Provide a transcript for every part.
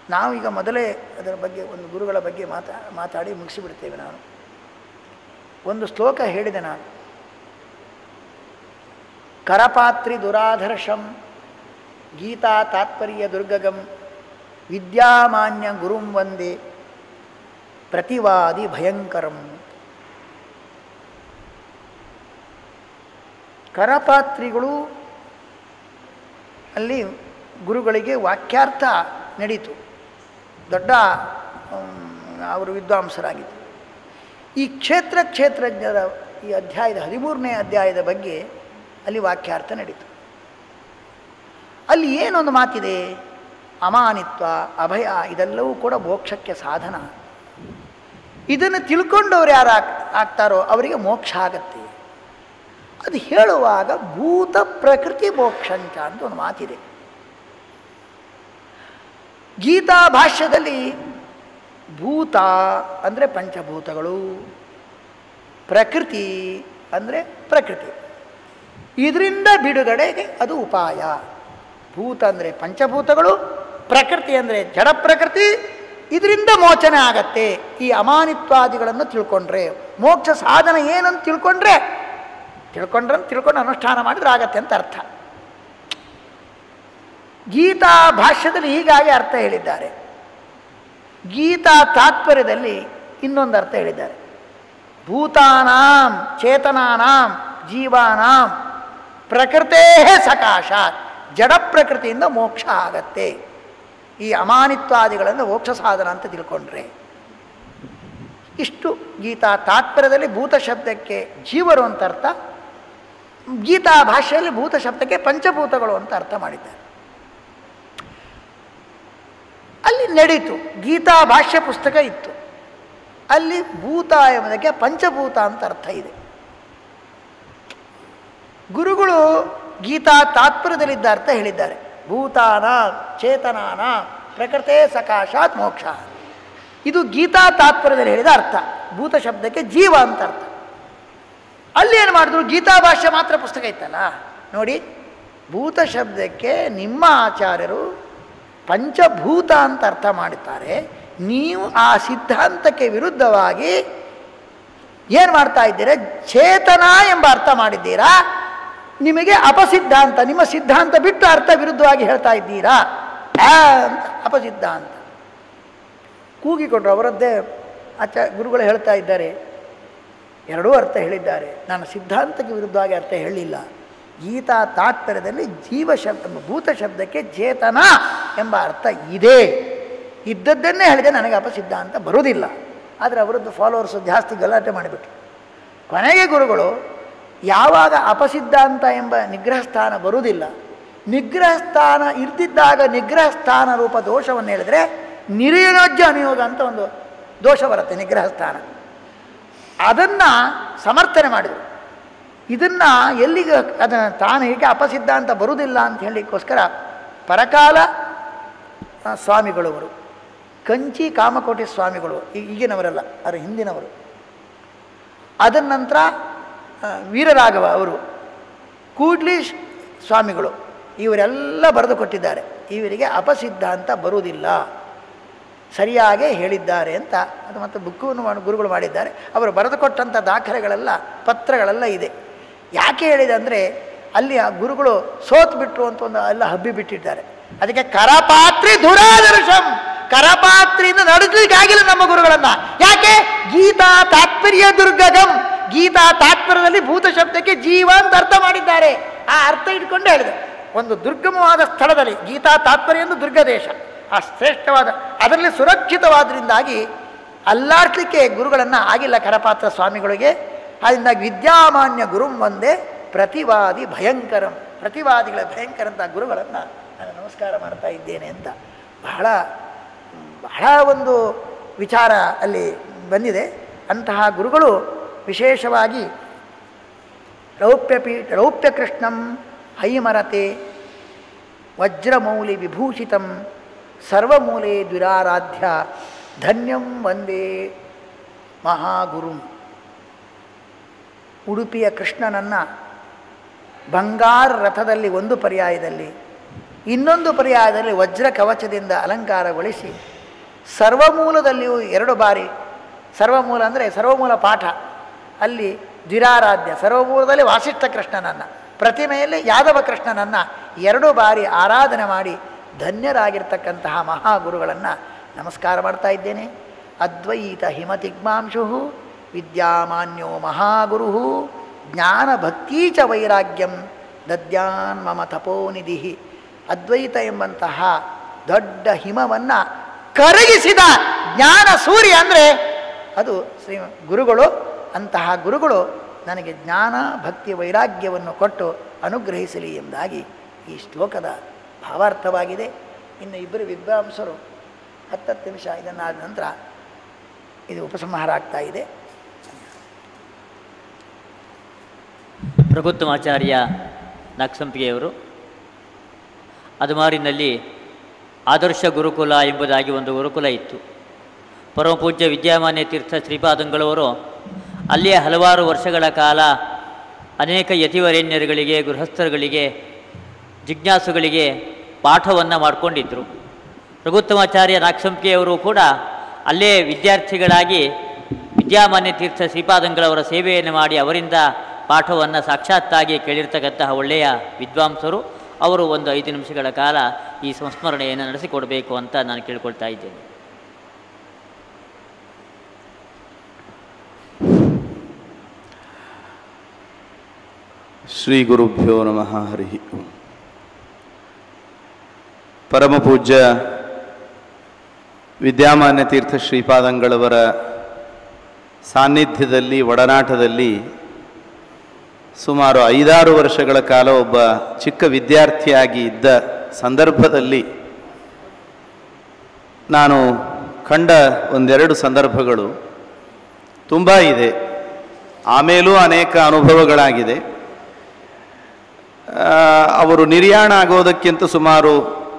ನಾವೀಗ ಮೊದಲೇ ಅದರ ಬಗ್ಗೆ ಒಂದು ಗುರುಗಳ ಬಗ್ಗೆ ಮಾತಾ ಮಾತಾಡಿ ಮುಗಿಸಿಬಿಡ್ತೇವೆ ನಾನು ಒಂದು ಶ್ಲೋಕ ಹೇಳಿದೆ ನಾನು ಕರಪಾತ್ರಿ ದುರಾಧರ್ಷಂ ಗೀತಾ ತಾತ್ಪರ್ಯ ದುರ್ಗಗಂ ವಿದ್ಯಾಮಾನ್ಯ ಗುರುಂ ವಂದೇ ಪ್ರತಿವಾದಿ ಭಯಂಕರಂ ಕರಪಾತ್ರಿಗಳು ಅಲ್ಲಿ ಗುರುಗಳಿಗೆ ವಾಕ್ಯಾರ್ಥ ನಡೀತು ದೊಡ್ಡ ಅವರು ವಿದ್ವಾಂಸರಾಗಿದ್ದರು ಈ ಕ್ಷೇತ್ರ ಕ್ಷೇತ್ರಜ್ಞರ ಈ ಅಧ್ಯಾಯದ ಹದಿಮೂರನೇ ಅಧ್ಯಾಯದ ಬಗ್ಗೆ ಅಲ್ಲಿ ವಾಕ್ಯಾರ್ಥ ನಡೀತು ಅಲ್ಲಿ ಏನೊಂದು ಮಾತಿದೆ ಅಮಾನಿತ್ವ ಅಭಯ ಇದೆಲ್ಲವೂ ಕೂಡ ಮೋಕ್ಷಕ್ಕೆ ಸಾಧನ ಇದನ್ನು ತಿಳ್ಕೊಂಡವ್ರು ಯಾರು ಆಗ್ ಆಗ್ತಾರೋ ಅವರಿಗೆ ಮೋಕ್ಷ ಆಗತ್ತೆ ಅದು ಹೇಳುವಾಗ ಭೂತ ಪ್ರಕೃತಿ ಮೋಕ್ಷಂಚ ಅಂತ ಒಂದು ಮಾತಿದೆ ಗೀತಾ ಭಾಷ್ಯದಲ್ಲಿ ಭೂತ ಅಂದರೆ ಪಂಚಭೂತಗಳು ಪ್ರಕೃತಿ ಅಂದರೆ ಪ್ರಕೃತಿ ಇದರಿಂದ ಬಿಡುಗಡೆಗೆ ಅದು ಉಪಾಯ ಭೂತ ಅಂದರೆ ಪಂಚಭೂತಗಳು ಪ್ರಕೃತಿ ಅಂದರೆ ಜಡ ಪ್ರಕೃತಿ ಇದರಿಂದ ಮೋಚನೆ ಆಗತ್ತೆ ಈ ಅಮಾನಿತ್ವಾದಿಗಳನ್ನು ತಿಳ್ಕೊಂಡ್ರೆ ಮೋಕ್ಷ ಸಾಧನ ಏನಂತ ತಿಳ್ಕೊಂಡ್ರೆ ತಿಳ್ಕೊಂಡ್ರೆ ತಿಳ್ಕೊಂಡು ಅನುಷ್ಠಾನ ಮಾಡಿದ್ರೆ ಆಗತ್ತೆ ಅಂತ ಅರ್ಥ ಗೀತಾ ಭಾಷ್ಯದಲ್ಲಿ ಹೀಗಾಗಿ ಅರ್ಥ ಹೇಳಿದ್ದಾರೆ ಗೀತಾ ತಾತ್ಪರ್ಯದಲ್ಲಿ ಇನ್ನೊಂದು ಅರ್ಥ ಹೇಳಿದ್ದಾರೆ ಭೂತಾನಾಂ ಚೇತನಾನಾಂ ಜೀವಾನಾಂ ಪ್ರಕೃತೇ ಸಕಾಶಾತ್ ಜಡ ಪ್ರಕೃತಿಯಿಂದ ಮೋಕ್ಷ ಆಗತ್ತೆ ಈ ಅಮಾನಿತ್ವಾದಿಗಳನ್ನು ಮೋಕ್ಷ ಸಾಧನ ಅಂತ ತಿಳ್ಕೊಂಡ್ರೆ ಇಷ್ಟು ಗೀತಾ ತಾತ್ಪರ್ಯದಲ್ಲಿ ಭೂತ ಶಬ್ದಕ್ಕೆ ಜೀವರು ಅಂತ ಅರ್ಥ ಗೀತಾ ಭಾಷೆಯಲ್ಲಿ ಭೂತ ಶಬ್ದಕ್ಕೆ ಪಂಚಭೂತಗಳು ಅಂತ ಅರ್ಥ ಮಾಡಿದ್ದಾರೆ ಅಲ್ಲಿ ನಡೀತು ಗೀತಾ ಭಾಷ್ಯ ಪುಸ್ತಕ ಇತ್ತು ಅಲ್ಲಿ ಭೂತ ಎಂಬುದಕ್ಕೆ ಪಂಚಭೂತ ಅಂತ ಅರ್ಥ ಇದೆ ಗುರುಗಳು ಗೀತಾ ತಾತ್ಪರ್ಯದಲ್ಲಿದ್ದ ಅರ್ಥ ಹೇಳಿದ್ದಾರೆ ಭೂತಾನ ಚೇತನಾನ ಪ್ರಕೃತೇ ಸಕಾಶಾತ್ ಮೋಕ್ಷ ಇದು ಗೀತಾ ತಾತ್ಪರ್ಯದಲ್ಲಿ ಹೇಳಿದ ಅರ್ಥ ಭೂತ ಶಬ್ದಕ್ಕೆ ಜೀವ ಅಂತ ಅರ್ಥ ಅಲ್ಲಿ ಏನು ಮಾಡಿದ್ರು ಗೀತಾ ಭಾಷ್ಯ ಮಾತ್ರ ಪುಸ್ತಕ ಇತ್ತಲ್ಲ ನೋಡಿ ಭೂತ ಶಬ್ದಕ್ಕೆ ನಿಮ್ಮ ಆಚಾರ್ಯರು ಪಂಚಭೂತ ಅಂತ ಅರ್ಥ ಮಾಡುತ್ತಾರೆ ನೀವು ಆ ಸಿದ್ಧಾಂತಕ್ಕೆ ವಿರುದ್ಧವಾಗಿ ಏನು ಮಾಡ್ತಾ ಇದ್ದೀರಾ ಚೇತನ ಎಂಬ ಅರ್ಥ ಮಾಡಿದ್ದೀರಾ ನಿಮಗೆ ಅಪಸಿದ್ಧಾಂತ ನಿಮ್ಮ ಸಿದ್ಧಾಂತ ಬಿಟ್ಟು ಅರ್ಥ ವಿರುದ್ಧವಾಗಿ ಹೇಳ್ತಾ ಇದ್ದೀರಾ ಆ ಅಂತ ಅಪಸಿದ್ಧಾಂತ ಕೂಗಿಕೊಂಡ್ರು ಅವರದ್ದೇ ಆಚ ಗುರುಗಳು ಹೇಳ್ತಾ ಇದ್ದಾರೆ ಎರಡೂ ಅರ್ಥ ಹೇಳಿದ್ದಾರೆ ನಾನು ಸಿದ್ಧಾಂತಕ್ಕೆ ವಿರುದ್ಧವಾಗಿ ಅರ್ಥ ಹೇಳಲಿಲ್ಲ ಗೀತಾ ತಾತ್ಪರ್ಯದಲ್ಲಿ ಜೀವ ಶಬ್ದ ಭೂತ ಶಬ್ದಕ್ಕೆ ಚೇತನ ಎಂಬ ಅರ್ಥ ಇದೆ ಇದ್ದದ್ದನ್ನೇ ಹೇಳಿದೆ ನನಗೆ ಅಪಸಿದ್ಧಾಂತ ಬರುವುದಿಲ್ಲ ಆದರೆ ಅವರದ್ದು ಫಾಲೋವರ್ಸು ಜಾಸ್ತಿ ಗಲಾಟೆ ಮಾಡಿಬಿಟ್ರು ಕೊನೆಗೆ ಗುರುಗಳು ಯಾವಾಗ ಅಪಸಿದ್ಧಾಂತ ಎಂಬ ನಿಗ್ರಹ ಸ್ಥಾನ ಬರುವುದಿಲ್ಲ ನಿಗ್ರಹ ಸ್ಥಾನ ಇರ್ತಿದ್ದಾಗ ನಿಗ್ರಹ ಸ್ಥಾನ ರೂಪ ದೋಷವನ್ನು ಹೇಳಿದರೆ ನಿರ್ಯೋಜ್ಯ ಅನುಯೋಗ ಅಂತ ಒಂದು ದೋಷ ಬರುತ್ತೆ ನಿಗ್ರಹ ಸ್ಥಾನ ಅದನ್ನು ಸಮರ್ಥನೆ ಮಾಡಿದರು ಇದನ್ನು ಎಲ್ಲಿಗೆ ಅದನ್ನು ತಾನು ಹೇಗೆ ಅಪಸಿದ್ಧಾಂತ ಬರುವುದಿಲ್ಲ ಅಂತ ಹೇಳಲಿಕ್ಕೋಸ್ಕರ ಪರಕಾಲ ಆ, ಸ್ವಾಮಿಗಳವರು ಕಂಚಿ ಕಾಮಕೋಟಿ ಸ್ವಾಮಿಗಳು ಈ- ಈಗಿನವರಲ್ಲ ಅದರ ಹಿಂದಿನವರು ಅದರ ನಂತರ ಆ, ವೀರರಾಘವ ಅವರು ಕೂಡ್ಲಿ ಶ್- ಸ್ವಾಮಿಗಳು ಇವರೆಲ್ಲ ಬರೆದು ಕೊಟ್ಟಿದ್ದಾರೆ ಇವರಿಗೆ ಅಪಸಿದ್ಧಾಂತ ಬರುವುದಿಲ್ಲ ಸರಿಯಾಗೇ ಹೇಳಿದ್ದಾರೆ ಅಂತ ಅದು ಮತ್ತು ಬುಕ್ಕನ್ನು ಮಾಡಿ ಗುರುಗಳು ಮಾಡಿದ್ದಾರೆ ಅವರು ಬರೆದುಕೊಟ್ಟಂಥ ದಾಖಲೆಗಳೆಲ್ಲ ಪತ್ರಗಳೆಲ್ಲ ಇದೆ ಯಾಕೆ ಹೇಳಿದೆ ಅಂದರೆ ಅಲ್ಲಿ ಆ ಗುರುಗಳು ಸೋತು ಬಿಟ್ರು ಅಂತ ಒಂದು ಎಲ್ಲ ಹಬ್ಬಿ ಬಿಟ್ಟಿದ್ದಾರೆ ಅದಕ್ಕೆ ಕರಪಾತ್ರಿ ದುರಾದರ್ಶಂ ಕರಪಾತ್ರಿಯಿಂದ ನಡೆಸಲಿಕ್ಕಾಗಿಲ್ಲ ನಮ್ಮ ಗುರುಗಳನ್ನ ಯಾಕೆ ಗೀತಾ ತಾತ್ಪರ್ಯ ದುರ್ಗಗಂ ಗೀತಾ ತಾತ್ಪರ್ಯದಲ್ಲಿ ಭೂತ ಶಬ್ದಕ್ಕೆ ಜೀವ ಅಂತ ಅರ್ಥ ಮಾಡಿದ್ದಾರೆ ಆ ಅರ್ಥ ಇಟ್ಕೊಂಡು ಹೇಳಿದೆ ಒಂದು ದುರ್ಗಮವಾದ ಸ್ಥಳದಲ್ಲಿ ಗೀತಾ ತಾತ್ಪರ್ಯ ಎಂದು ದುರ್ಗ ದೇಶ ಆ ಶ್ರೇಷ್ಠವಾದ ಅದರಲ್ಲಿ ಸುರಕ್ಷಿತವಾದ್ರಿಂದಾಗಿ ಅಲ್ಲಾಡ್ಲಿಕ್ಕೆ ಗುರುಗಳನ್ನು ಆಗಿಲ್ಲ ಕರಪಾತ್ರ ಸ್ವಾಮಿಗಳಿಗೆ ಅದರಿಂದ ವಿದ್ಯಾಮಾನ್ಯ ಗುರುಂ ಒಂದೇ ಪ್ರತಿವಾದಿ ಭಯಂಕರಂ ಪ್ರತಿವಾದಿಗಳ ಭಯಂಕರ ಅಂತ ಗುರುಗಳನ್ನು ನಾನು ನಮಸ್ಕಾರ ಮಾಡ್ತಾ ಇದ್ದೇನೆ ಅಂತ ಬಹಳ ಬಹಳ ಒಂದು ವಿಚಾರ ಅಲ್ಲಿ ಬಂದಿದೆ ಅಂತಹ ಗುರುಗಳು ವಿಶೇಷವಾಗಿ ರೌಪ್ಯಪೀಠ ರೌಪ್ಯಕೃಷ್ಣಂ ಹೈಮರತೆ ವಜ್ರಮೌಲಿ ವಿಭೂಷಿತಂ ಸರ್ವಮೂಲೆ ದ್ವಿರಾರಾಧ್ಯ ಧನ್ಯಂ ವಂದೇ ಮಹಾಗುರುಂ ಉಡುಪಿಯ ಕೃಷ್ಣನನ್ನು ಬಂಗಾರ ರಥದಲ್ಲಿ ಒಂದು ಪರ್ಯಾಯದಲ್ಲಿ ಇನ್ನೊಂದು ಪರ್ಯಾಯದಲ್ಲಿ ವಜ್ರ ಕವಚದಿಂದ ಅಲಂಕಾರಗೊಳಿಸಿ ಸರ್ವಮೂಲದಲ್ಲಿಯೂ ಎರಡು ಬಾರಿ ಸರ್ವಮೂಲ ಅಂದರೆ ಸರ್ವಮೂಲ ಪಾಠ ಅಲ್ಲಿ ದ್ವಿರಾರಾಧ್ಯ ಸರ್ವಮೂಲದಲ್ಲಿ ವಾಸಿಷ್ಠ ಕೃಷ್ಣನನ್ನು ಪ್ರತಿಮೆಯಲ್ಲಿ ಯಾದವ ಕೃಷ್ಣನನ್ನು ಎರಡು ಬಾರಿ ಆರಾಧನೆ ಮಾಡಿ ಧನ್ಯರಾಗಿರ್ತಕ್ಕಂತಹ ಮಹಾಗುರುಗಳನ್ನು ನಮಸ್ಕಾರ ಮಾಡ್ತಾ ಇದ್ದೇನೆ ಅದ್ವೈತ ಹಿಮತಿಗ್ಮಾಂಶು ವಿದ್ಯಾಮಾನ್ಯೋ ಮಹಾಗುರು ಜ್ಞಾನ ಭಕ್ತೀ ಚ ವೈರಾಗ್ಯಂ ದದ್ಯಾನ್ ಮಮ ತಪೋನಿಧಿ ಅದ್ವೈತ ಎಂಬಂತಹ ದೊಡ್ಡ ಹಿಮವನ್ನು ಕರಗಿಸಿದ ಜ್ಞಾನ ಸೂರ್ಯ ಅಂದರೆ ಅದು ಶ್ರೀ ಗುರುಗಳು ಅಂತಹ ಗುರುಗಳು ನನಗೆ ಜ್ಞಾನ ಭಕ್ತಿ ವೈರಾಗ್ಯವನ್ನು ಕೊಟ್ಟು ಅನುಗ್ರಹಿಸಲಿ ಎಂಬುದಾಗಿ ಈ ಶ್ಲೋಕದ ಭಾವಾರ್ಥವಾಗಿದೆ ಇನ್ನು ಇಬ್ಬರು ವಿದ್ವಾಂಸರು ಹತ್ತತ್ತು ನಿಮಿಷ ಇದನ್ನಾದ ನಂತರ ಇದು ಉಪಸಂಹಾರ ಆಗ್ತಾ ಇದೆ ಪ್ರಭುತ್ವಮಾಚಾರ್ಯ ನಾಗಸಂಪಿಗೆಯವರು ಅದುಮಾರಿನಲ್ಲಿ ಆದರ್ಶ ಗುರುಕುಲ ಎಂಬುದಾಗಿ ಒಂದು ಗುರುಕುಲ ಇತ್ತು ಪರಮಪೂಜ್ಯ ವಿದ್ಯಾಮಾನ್ಯ ತೀರ್ಥ ಶ್ರೀಪಾದಂಗಳವರು ಅಲ್ಲಿಯೇ ಹಲವಾರು ವರ್ಷಗಳ ಕಾಲ ಅನೇಕ ಯತಿವರೇಣ್ಯರುಗಳಿಗೆ ಗೃಹಸ್ಥರುಗಳಿಗೆ ಜಿಜ್ಞಾಸುಗಳಿಗೆ ಪಾಠವನ್ನು ಮಾಡಿಕೊಂಡಿದ್ದರು ರಘುತ್ತಮಾಚಾರ್ಯ ನಾಗಸಂಪಿಗೆಯವರು ಕೂಡ ಅಲ್ಲೇ ವಿದ್ಯಾರ್ಥಿಗಳಾಗಿ ವಿದ್ಯಾಮಾನ್ಯ ತೀರ್ಥ ಶ್ರೀಪಾದಂಗಳವರ ಸೇವೆಯನ್ನು ಮಾಡಿ ಅವರಿಂದ ಪಾಠವನ್ನು ಸಾಕ್ಷಾತ್ತಾಗಿ ಕೇಳಿರ್ತಕ್ಕಂತಹ ಒಳ್ಳೆಯ ವಿದ್ವಾಂಸರು ಅವರು ಒಂದು ಐದು ನಿಮಿಷಗಳ ಕಾಲ ಈ ಸಂಸ್ಮರಣೆಯನ್ನು ನಡೆಸಿಕೊಡಬೇಕು ಅಂತ ನಾನು ಕೇಳ್ಕೊಳ್ತಾ ಇದ್ದೇನೆ ಶ್ರೀ ಗುರುಭ್ಯೋ ನಮಃ ಹರಿ ಓಂ ಪರಮಪೂಜ್ಯ ವಿದ್ಯಾಮಾನ್ಯ ತೀರ್ಥ ಶ್ರೀಪಾದಂಗಳವರ ಸಾನ್ನಿಧ್ಯದಲ್ಲಿ ಒಡನಾಟದಲ್ಲಿ ಸುಮಾರು ಐದಾರು ವರ್ಷಗಳ ಕಾಲ ಒಬ್ಬ ಚಿಕ್ಕ ವಿದ್ಯಾರ್ಥಿಯಾಗಿ ಇದ್ದ ಸಂದರ್ಭದಲ್ಲಿ ನಾನು ಕಂಡ ಒಂದೆರಡು ಸಂದರ್ಭಗಳು ತುಂಬ ಇದೆ ಆಮೇಲೂ ಅನೇಕ ಅನುಭವಗಳಾಗಿದೆ ಆ, ಅವರು ನಿರ್ಯಾಣ ಆಗೋದಕ್ಕಿಂತ ಸುಮಾರು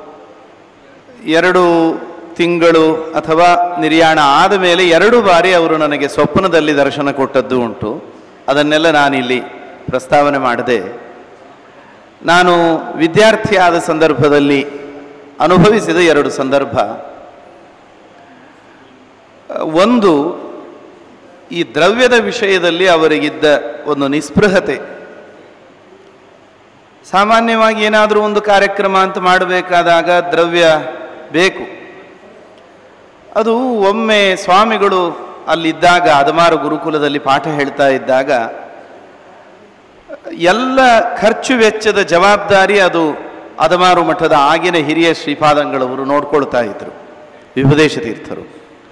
ಎರಡು ತಿಂಗಳು ಅಥವಾ ನಿರ್ಯಾಣ ಆದ ಮೇಲೆ ಎರಡು ಬಾರಿ ಅವರು ನನಗೆ ಸ್ವಪ್ನದಲ್ಲಿ ದರ್ಶನ ಕೊಟ್ಟದ್ದು ಉಂಟು ಅದನ್ನೆಲ್ಲ ನಾನಿಲ್ಲಿ ಪ್ರಸ್ತಾವನೆ ಮಾಡದೆ ನಾನು ವಿದ್ಯಾರ್ಥಿ ಆದ ಸಂದರ್ಭದಲ್ಲಿ ಅನುಭವಿಸಿದ ಎರಡು ಸಂದರ್ಭ ಒಂದು ಈ ದ್ರವ್ಯದ ವಿಷಯದಲ್ಲಿ ಅವರಿಗಿದ್ದ ಒಂದು ನಿಸ್ಪೃಹತೆ ಸಾಮಾನ್ಯವಾಗಿ ಏನಾದರೂ ಒಂದು ಕಾರ್ಯಕ್ರಮ ಅಂತ ಮಾಡಬೇಕಾದಾಗ ದ್ರವ್ಯ ಬೇಕು ಅದು ಒಮ್ಮೆ ಸ್ವಾಮಿಗಳು ಅಲ್ಲಿದ್ದಾಗ ಅದಮಾರು ಗುರುಕುಲದಲ್ಲಿ ಪಾಠ ಹೇಳ್ತಾ ಇದ್ದಾಗ ಎಲ್ಲ ಖರ್ಚು ವೆಚ್ಚದ ಜವಾಬ್ದಾರಿ ಅದು ಅದಮಾರು ಮಠದ ಆಗಿನ ಹಿರಿಯ ಶ್ರೀಪಾದಂಗಳವರು ನೋಡ್ಕೊಳ್ತಾ ಇದ್ರು ವಿಭುದೇಶ ತೀರ್ಥರು